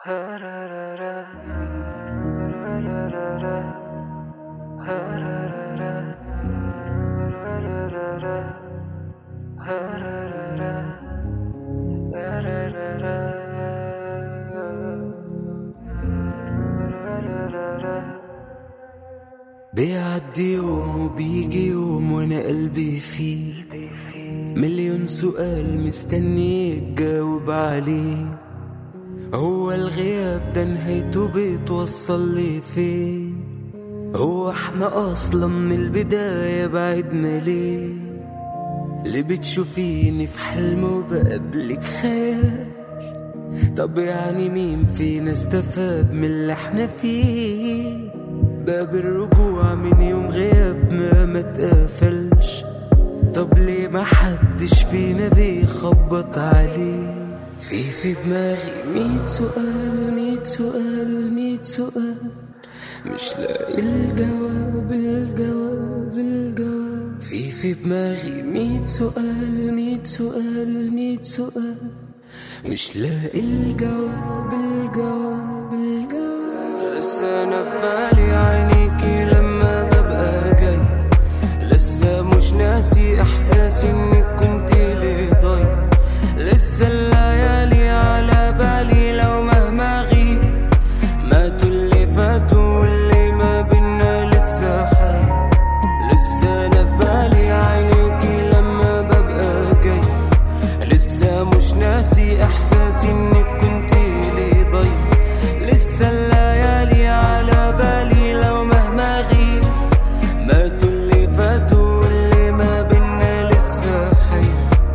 بيعدي يوم وبيجي يوم وانا قلبي فيه مليون سؤال مستني يتجاوب عليه هو الغياب ده نهايته بيتوصل لي فين هو احنا اصلا من البداية بعدنا ليه اللي بتشوفيني في حلم وبقابلك خيال طب يعني مين فينا استفاد من اللي احنا فيه باب الرجوع من يوم غياب ما ما اتقفلش طب ليه ما حدش فينا بيخبط عليه في في دماغي ميت سؤال ميت سؤال ميت سؤال مش لاقي الجواب الجواب الجواب في في دماغي ميت سؤال ميت سؤال ميت سؤال مش لاقي الجواب الجواب الجواب لسه انا في بالي عينيكي لما ببقى جاي لسه مش ناسي احساسي انك كنت لي ضايع لسه الليالي على بالي لو مهما غيب ماتوا اللي فاتوا واللي ما بينا لسه حي لسه انا في بالي عينيكي لما ببقى جاي لسه مش ناسي احساسي انك كنت لي ضي لسه الليالي على بالي لو مهما غيب ماتوا اللي فاتوا واللي ما بينا لسه حي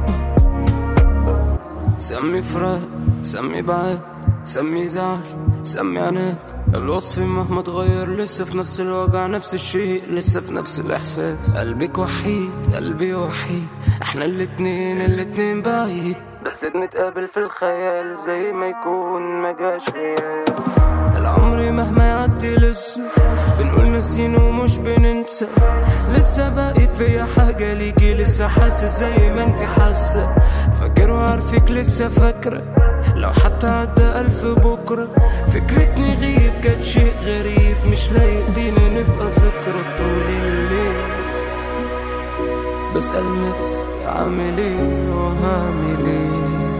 سمي فراق سمي بعاد سمي زعل سمي عناد الوصف مهما اتغير لسه في نفس الوجع نفس الشيء لسه في نفس الاحساس قلبك وحيد قلبي وحيد احنا الاتنين الاتنين بعيد بس بنتقابل في الخيال زي ما يكون ما جاش غياب العمر مهما يعدي لسه بنقول ناسين ومش بننسى لسه باقي فيا حاجة ليكي لسه حاسس زي ما انت حاسة فاكر وعارفك لسه فاكرة لو حتى عدى ألف بكرة فكرة نغيب كانت شيء غريب مش لايق بينا نبقى ذكرى طول الليل بسأل نفسي عامل ايه وهعمل ايه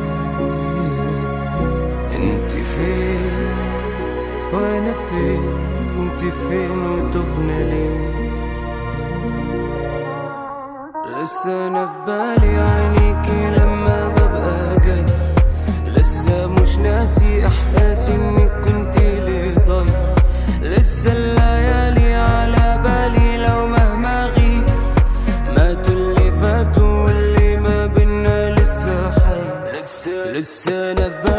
انت فين وانا فين انت فين وتهنا ليه لسه انا في بالي عينيكي لما ببقى جاي لسه مش ناسي احساسي انك كنت لي ضايع لسه الليالي على بالي لو مهما غيب ماتوا اللي فاتوا واللي ما بينا لسه حي لسه لسه انا في بالي